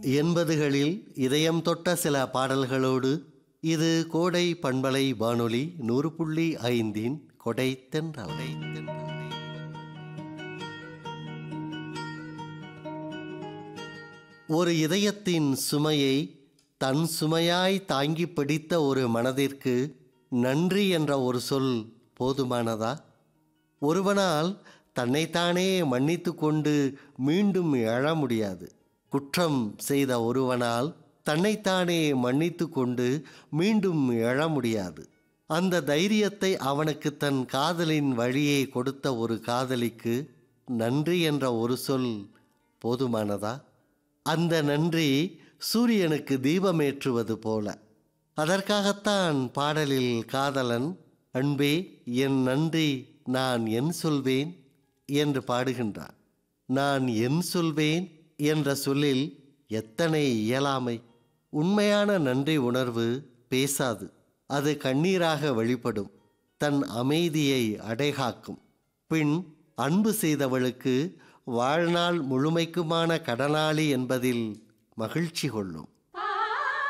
எண்பதுகளில் இதயம் தொட்ட சில பாடல்களோடு இது கோடை பண்பலை வானொலி நூறு புள்ளி ஐந்தின் கொடை தென்றலை ஒரு இதயத்தின் சுமையை தன் சுமையாய் தாங்கி பிடித்த ஒரு மனதிற்கு நன்றி என்ற ஒரு சொல் போதுமானதா ஒருவனால் தன்னைத்தானே மன்னித்து கொண்டு மீண்டும் எழ முடியாது குற்றம் செய்த ஒருவனால் தன்னைத்தானே மன்னித்து கொண்டு மீண்டும் எழ முடியாது அந்த தைரியத்தை அவனுக்கு தன் காதலின் வழியே கொடுத்த ஒரு காதலிக்கு நன்றி என்ற ஒரு சொல் போதுமானதா அந்த நன்றி சூரியனுக்கு தீபமேற்றுவது போல அதற்காகத்தான் பாடலில் காதலன் அன்பே என் நன்றி நான் என் சொல்வேன் என்று பாடுகின்றான் நான் என் சொல்வேன் என்ற சொல்லில் எத்தனை இயலாமை உண்மையான நன்றி உணர்வு பேசாது அது கண்ணீராக வெளிப்படும் தன் அமைதியை அடைகாக்கும் பின் அன்பு செய்தவளுக்கு வாழ்நாள் முழுமைக்குமான கடனாளி என்பதில் மகிழ்ச்சி கொள்ளும்